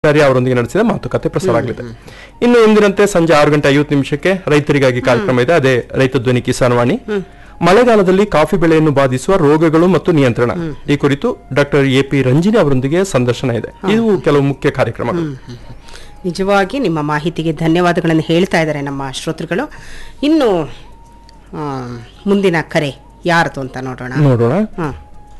ಆಚಾರ್ಯ ಅವರೊಂದಿಗೆ ನಡೆಸಿದ ಮಾತುಕತೆ ಪ್ರಸಾರ ಆಗಲಿದೆ ಇನ್ನು ಎಂದಿನಂತೆ ಸಂಜೆ ಆರು ಗಂಟೆ ಐವತ್ತು ನಿಮಿಷಕ್ಕೆ ರೈತರಿಗಾಗಿ ಕಾರ್ಯಕ್ರಮ ಇದೆ ಅದೇ ರೈತ ಧ್ವನಿ ಕಿಸಾನ್ ವಾಣಿ ಮಳೆಗಾಲದಲ್ಲಿ ಕಾಫಿ ಬೆಳೆಯನ್ನು ಬಾಧಿಸುವ ರೋಗಗಳು ಮತ್ತು ನಿಯಂತ್ರಣ ಈ ಕುರಿತು ಡಾಕ್ಟರ್ ಎ ಪಿ ರಂಜಿನಿ ಅವರೊಂದಿಗೆ ಸಂದರ್ಶನ ಇದೆ ಇವು ಕೆಲವು ಮುಖ್ಯ ಕಾರ್ಯಕ್ರಮಗಳು ನಿಜವಾಗಿ ನಿಮ್ಮ ಮಾಹಿತಿಗೆ ಧನ್ಯವಾದಗಳನ್ನು ಹೇಳ್ತಾ ಇದ್ದಾರೆ ನಮ್ಮ ಶ್ರೋತೃಗಳು ಇನ್ನು ಆ, ಮುಂದಿನ ಕರೆ ಯಾರದು ಅಂತ ನೋಡೋಣ ನೋಡೋಣ ಹಾಂ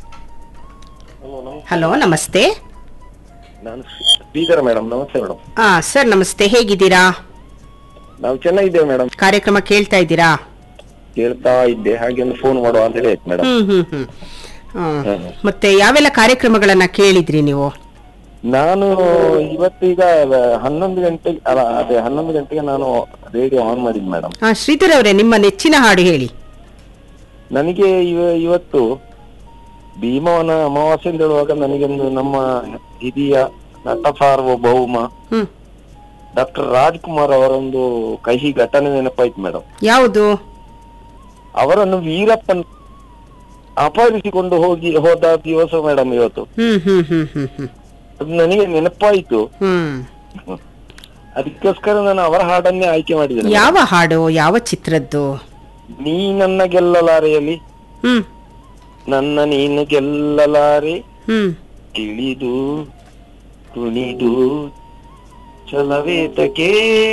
ಹಲೋ ನಮಸ್ತೆ ನಾನು ಶ್ರೀಧರ್ ಮೇಡಮ್ ನಮಸ್ತೆ ಮೇಡಮ್ ಆ ಸರ್ ನಮಸ್ತೆ ಹೇಗಿದ್ದೀರಾ ನಾವು ಚೆನ್ನಾಗಿದ್ದೇವೆ ಮೇಡಮ್ ಕಾರ್ಯಕ್ರಮ ಕೇಳ್ತಾ ಇದ್ದೀರಾ ಕೇಳ್ತಾ ಇದ್ದೆ ಹಾಗೆ ಒಂದು ಫೋನ್ ಮಾಡುವ ಅಂತ ಹೇಳಿ ಆಯ್ತು ಮೇಡಮ್ ಹ್ಮ್ ಹ್ಮ್ ಹ್ಮ್ ಆ, ಮತ್ತೆ ಯಾವೆಲ್ಲ ಕಾರ್ಯಕ್ರಮಗಳನ್ನ ಕೇಳಿದ್ರಿ ನೀವು ನಾನು ಇವತ್ತೀಗ ಹನ್ನೊಂದು ಗಂಟೆಗೆ ಅಲ್ಲ ಅದೇ ಹನ್ನೊಂದು ಗಂಟೆಗೆ ನಾನು ರೇಡಿಯೋ ಆನ್ ಮಾಡಿದ್ ಮೇಡಮ್ ಆ, ಶ್ರೀಧರ್ ಅವರೇ ನಿಮ್ಮ ನೆಚ್ಚಿನ ಹಾಡು ಹೇಳಿ ನನಗೆ ಇವ- ಇವತ್ತು ಭೀಮವನ ಅಮಾವಾಸ್ಯೆ ಅಂತ ಹೇಳುವಾಗ ನನಗೊಂದು ನಮ್ಮ ಹಿರಿಯ ನಟ ಸಾರ್ವಭೌಮ ಹ್ಮ್ ಡಾಕ್ಟರ್ ರಾಜ್ಕುಮಾರ್ ಅವರೊಂದು ಕಹಿ ಘಟನೆ ನೆನಪಾಯ್ತು ಮೇಡಮ್ ಯಾವುದು ಅವರನ್ನು ವೀರಪ್ಪನ್ ಅಪಹರಿಸಿಕೊಂಡು ಹೋಗಿ ಹೋದ ದಿವಸ ಮೇಡಮ್ ಇವತ್ತು ಹ್ಮ್ ಹ್ಮ್ ಹ್ಮ್ ಹ್ಮ್ ಹ್ಮ್ ಅದು ನನಗೆ ನೆನಪಾಯಿತು ಹ್ಮ್ ಅದಕ್ಕೋಸ್ಕರ ನಾನು ಅವರ ಹಾಡನ್ನೇ ಆಯ್ಕೆ ಮಾಡಿದ್ದೇನೆ ಯಾವ ಹಾಡು ಯಾವ ಚಿತ್ರದ್ದು ನೀ ನನ್ನ ಗೆಲ್ಲಲಾರೆಯಲ್ಲಿ ಹ್ಮ್ ನನ್ನ ನೀನು ಗೆಲ್ಲಲಾರೆ ಹ್ಮ್ ತಿಳಿದು ಕುಣಿದು ಚಲವೇತಕ್ಕೆ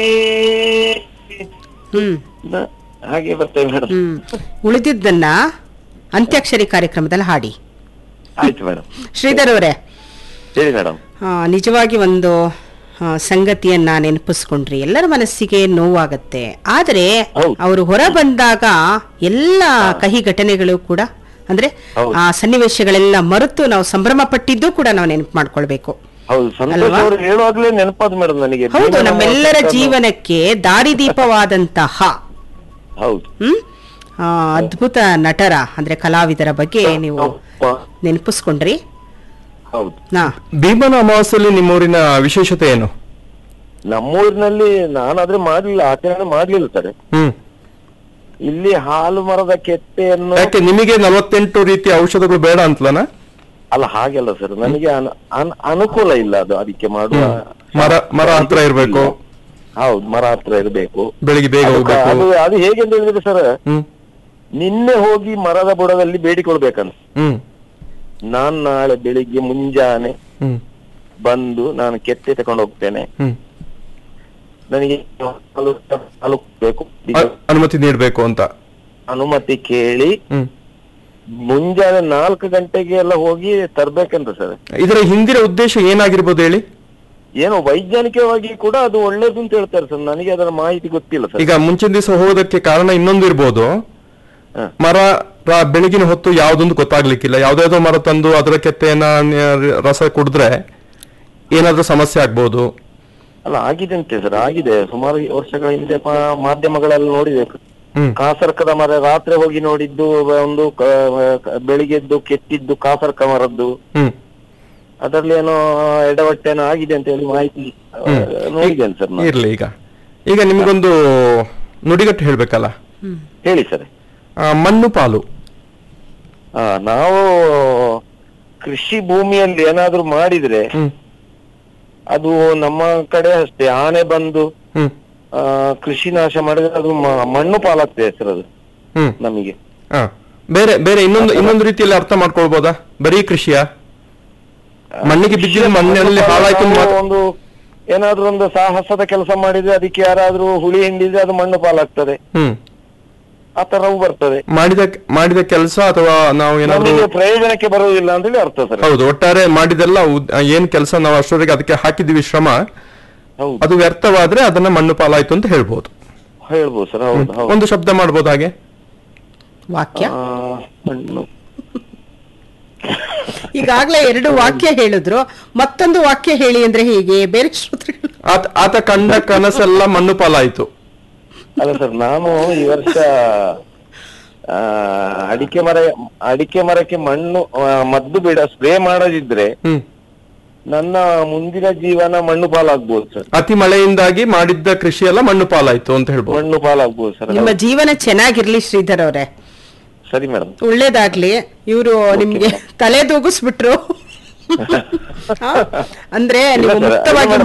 ಹ್ಮ್ ನ- ಹಾಗೆ ಬರ್ತೇವೆ ಮೇಡಮ್ ಹ್ಮ್ ಉಳಿದಿದ್ದನ್ನ ಅಂತ್ಯಾಕ್ಷರಿ ಕಾರ್ಯಕ್ರಮದಲ್ಲಿ ಹಾಡಿ ಆಯ್ತು ಮೇಡಮ್ ಶ್ರೀಧರ್ ಅವರೇ ಹೇಳಿ ಮೇಡಮ್ ಆ, ನಿಜವಾಗಿ ಒಂದು ಆ, ಸಂಗತಿಯನ್ನ ನೆನಪಿಸ್ಕೊಂಡ್ರಿ ಎಲ್ಲರ ಮನಸ್ಸಿಗೆ ನೋವಾಗತ್ತೆ ಆದರೆ ಹೌದು. ಅವರು ಹೊರ ಬಂದಾಗ ಎಲ್ಲ ಕಹಿ ಘಟನೆಗಳು ಕೂಡ ಅಂದ್ರೆ ಹೌದು. ಆ ಸನ್ನಿವೇಶಗಳೆಲ್ಲ ಮರೆತು ನಾವು ಸಂಭ್ರಮ ಪಟ್ಟಿದ್ದು ಕೂಡ ನಾವು ನೆನಪು ಮಾಡ್ಕೊಳ್ಬೇಕು ಹೌದು ಸಂತೋಷ್ ಅಲ್ವಾ? ಅವರು ಹೇಳುವಾಗ್ಲೇ ನೆನಪಾದ ಮೇಡಮ್ ನನಗೆ ಹೌದು ಭೀಮನ ನಮ್ಮೆಲ್ಲರ ಅಮಾವಾಸ್ಯೆ ಜೀವನಕ್ಕೆ ದಾರಿದೀಪವಾದಂತಹ ಹೌದು ಹ್ಮ್ ಆ, ಅದ್ಭುತ ನಟರ ಅಂದ್ರೆ ಕಲಾವಿದರ ಬಗ್ಗೆ ನೀವು ಹೌದು. ನೆನಪಿಸ್ಕೊಂಡ್ರಿ ಹೌದು ನಾ ಭೀಮನ ಅಮಾವಾಸ್ಯೆಯಲ್ಲಿ ನಿಮ್ಮೂರಿನ ವಿಶೇಷತೆ ಏನು ನಮ್ಮೂರಿನಲ್ಲಿ ನಾನಾದ್ರೆ ಮಾಡ್ಲಿಲ್ಲ ಆಚರಣೆ ಮಾಡ್ಲಿಲ್ಲ ಸರ್ ಹ್ಮ್ ಇಲ್ಲಿ ಹಾಲು ಮರದ ಕೆತ್ತೆಯನ್ನು ಯಾಕೆ ನಿಮಗೆ ನಲವತ್ತೆಂಟು ರೀತಿಯ ಔಷಧಗಳು ಬೇಡ ಅಂತಲನ ಅಲ್ಲ ಹಾಗೆಲ್ಲ ಸರ್ ನನಗೆ ಅನು- ಅನ್- ಅನುಕೂಲ ಇಲ್ಲ ಅದು ಅದಕ್ಕೆ ಮಾಡುವ ಮರ ಮರ ಹತ್ರ ಇರ್ಬೇಕು ಹೌದು ಮರ ಹತ್ರ ಇರಬೇಕು ಬೆಳಿಗ್ಗೆ ಬೇಗ ಹೋಗ್ಬೇಕು ಅದು ಅದು ಹೇಗೆ ಅಂತ ಹೇಳಿದ್ರೆ ಸರ್ ಹ್ಮ್ ನಿನ್ನೆ ಹೋಗಿ ಮರದ ಬುಡದಲ್ಲಿ ಬೇಡಿಕೊಳ್ಬೇಕಂತ ಹ್ಮ್ ನಾನ್ ನಾಳೆ ಬೆಳಿಗ್ಗೆ ಮುಂಜಾನೆ ಹ್ಮ್ ಬಂದು ನಾನು ಕೆತ್ತೆ ತಕೊಂಡು ಹೋಗ್ತೇನೆ ಹ್ಮ್ ನನಗೆ ಹಾಲು ಹಾಲು ಬೇಕು ಅ- ಅನುಮತಿ ನೀಡಬೇಕು ಅಂತ ಅನುಮತಿ ಕೇಳಿ ಹ್ಮ್ ಮುಂಜಾನೆ ನಾಲ್ಕು ಗಂಟೆಗೆ ಎಲ್ಲ ಹೋಗಿ ತರ್ಬೇಕಂತ ಸರ್ ಇದರ ಹಿಂದಿನ ಉದ್ದೇಶ ಏನಾಗಿರ್ಬೋದು ಹೇಳಿ ಏನೋ ವೈಜ್ಞಾನಿಕವಾಗಿ ಕೂಡ ಅದು ಒಳ್ಳೇದು ಅಂತ ಹೇಳ್ತಾರೆ ಸರ್ ನನಗೆ ಅದರ ಮಾಹಿತಿ ಗೊತ್ತಿಲ್ಲ ಸರ್ ಈಗ ಮುಂಚಿನ ದಿವಸ ಹೋಗೋದಕ್ಕೆ ಕಾರಣ ಇನ್ನೊಂದು ಇರ್ಬೋದು ಹ. ಮರ ರ- ಬೆಳಗಿನ ಹೊತ್ತು ಯಾವ್ದೊಂದು ಗೊತ್ತಾಗ್ಲಿಕ್ಕಿಲ್ಲ ಯಾವ್ದಾವ್ದೋ ಮರ ತಂದು ಅದರ ಕೆತ್ತೆಯನ್ನ ನ- ರಸ ಕುಡಿದ್ರೆ ಏನಾದ್ರೂ ಸಮಸ್ಯೆ ಆಗ್ಬೋದು ಅಲ್ಲ ಆಗಿದೆ ಅಂತೆ ಸರ್ ಆಗಿದೆ ಸುಮಾರು ವರ್ಷಗಳ ಹಿಂದೆ ಮ- ಮಾಧ್ಯಮಗಳಲ್ಲಿ ನೋಡಿದೆ ಹ್ಮ್ ಕಾಸರ್ಕದ ಮರ ರಾತ್ರಿ ಹೋಗಿ ನೋಡಿದ್ದು ಒಂದು ಕ- ಕ- ಬೆಳಿಗ್ಗೆದ್ದು ಕೆತ್ತಿದ್ದು ಕಾಸರ್ಕ ಮರದ್ದು ಹ್ಮ್ ಅದರಲ್ಲಿ ಏನೋ ಎಡವಟ್ಟೇನೋ ಆಗಿದೆ ಅಂತ ಹೇಳಿ ಮಾಹಿತಿ ಆ, ನೋಡಿದ್ದೇನೆ ಸರ್ ನಾನು ಇರ್ಲಿ ಈಗ ಈಗ ನಿಮ್ಗೊಂದು ನುಡಿಗಟ್ಟು ಹೇಳ್ಬೇಕಲ್ಲ ಹೇಳಿ ಸರ್ ಆ, ಮಣ್ಣು ಪಾಲು ಆ, ನಾವು ಕೃಷಿ ಭೂಮಿಯಲ್ಲಿ ಏನಾದ್ರೂ ಮಾಡಿದ್ರೆ ಹ್ಮ್ ಅದು ನಮ್ಮ ಕಡೆ ಅಷ್ಟೇ ಆನೆ ಬಂದು ಹ್ಮ್ ಆ, ಕೃಷಿ ನಾಶ ಮಾಡಿದ್ರೆ ಅದು ಮ- ಮಣ್ಣು ಪಾಲಾಗ್ತದೆ ಸರ್ ಅದು ಹ್ಮ್ ನಮಗೆ ಆ, ಬೇರೆ ಬೇರೆ ಇನ್ನೊಂದು ಇನ್ನೊಂದು ರೀತಿಯಲ್ಲಿ ಅರ್ಥ ಮಾಡ್ಕೊಳ್ಬೋದಾ ಬರೀ ಕೃಷಿಯ ಮಣ್ಣಿಗೆ ಬಿದ್ದಿದ ಮಣ್ಣಲ್ಲಿ ಹಾಳಾಯ್ತು ಅಂತ ನಾವು ಮಾತ್ರ- ಒಂದು ಏನಾದ್ರೂ ಒಂದು ಸಾಹಸದ ಕೆಲಸ ಮಾಡಿದ್ರೆ ಅದಕ್ಕೆ ಯಾರಾದ್ರೂ ಹುಳಿ ಹಿಂಡಿದ್ರೆ ಅದು ಮಣ್ಣು ಪಾಲಾಗ್ತದೆ ಹ್ಮ್ ಆ ತರವು ಬರ್ತದೆ ಮಾಡಿದ ಮಾಡಿದ ಕೆಲಸ ಅಥವಾ ನಾವು ಏನಾದ್ರು ನಮಗೆ ಪ್ರಯೋಜನಕ್ಕೆ ಬರುವುದಿಲ್ಲ ಅಂತ ಹೇಳಿ ಅರ್ಥ ಸರ್ ಹೌದು ಒಟ್ಟಾರೆ ಮಾಡಿದೆಲ್ಲ ಉದ್- ಏನ್ ಕೆಲಸ ನಾವು ಅಷ್ಟೊತ್ತಿಗೆ ಅದಕ್ಕೆ ಹಾಕಿದ್ವಿ ಶ್ರಮ ಹೌದು ಅದು ವ್ಯರ್ಥವಾದ್ರೆ ಅದನ್ನ ಮಣ್ಣು ಪಾಲಾಯ್ತು ಅಂತ ಹೇಳ್ಬೋದು ಹೇಳ್ಬೋದು ಸರ್ ಹೌದು ಹೌದು ಒಂದು ಶಬ್ದ ಮಾಡ್ಬೋದು ಹಾಗೆ ವಾಕ್ಯ ಆ, ಮಣ್ಣು ಈಗಾಗ್ಲೇ ಎರಡು ವಾಕ್ಯ ಹೇಳಿದ್ರು ಮತ್ತೊಂದು ವಾಕ್ಯ ಹೇಳಿ ಅಂದ್ರೆ ಹೀಗೆ ಬೇರೆ ಶ್ರೋತೃಗಳು ಆತ ಆತ ಕಂಡ ಕನಸೆಲ್ಲ ಮಣ್ಣು ಪಾಲಾಯ್ತು ಅಲ್ಲ ಸರ್ ನಾನು ಈ ವರ್ಷ ಆ, ಅಡಿಕೆ ಮರ ಅಡಿಕೆ ಮರಕ್ಕೆ ಮಣ್ಣು ಆ, ಮದ್ದು ಬಿಡ ಸ್ಪ್ರೇ ಮಾಡದಿದ್ರೆ ಹ್ಮ್ ನನ್ನ ಮುಂದಿನ ಜೀವನ ಮಣ್ಣು ಪಾಲಾಗ್ಬೋದು ಸರ್ ಅತಿ ಮಳೆಯಿಂದಾಗಿ ಮಾಡಿದ್ದ ಕೃಷಿ ಎಲ್ಲ ಮಣ್ಣು ಪಾಲಾಯ್ತು ಅಂತ ಹೇಳ್ಬೋದು ಮಣ್ಣು ಪಾಲಾಗ್ಬೋದು ಸರ್ ನಿಮ್ಮ ಜೀವನ ಚೆನ್ನಾಗಿರ್ಲಿ ಶ್ರೀಧರ್ ಅವರೇ ಸರಿ ಮೇಡಮ್ ಒಳ್ಳೇದಾಗ್ಲಿ ಇವರು ನಿಮ್ಗೆ ತಲೆ ದೂಗಿಸ್ಬಿಟ್ರು ಆ? ಅಂದ್ರೆ ನೀವು ಇಲ್ಲ sir, ಮುಕ್ತವಾಗಿ ಅದೇ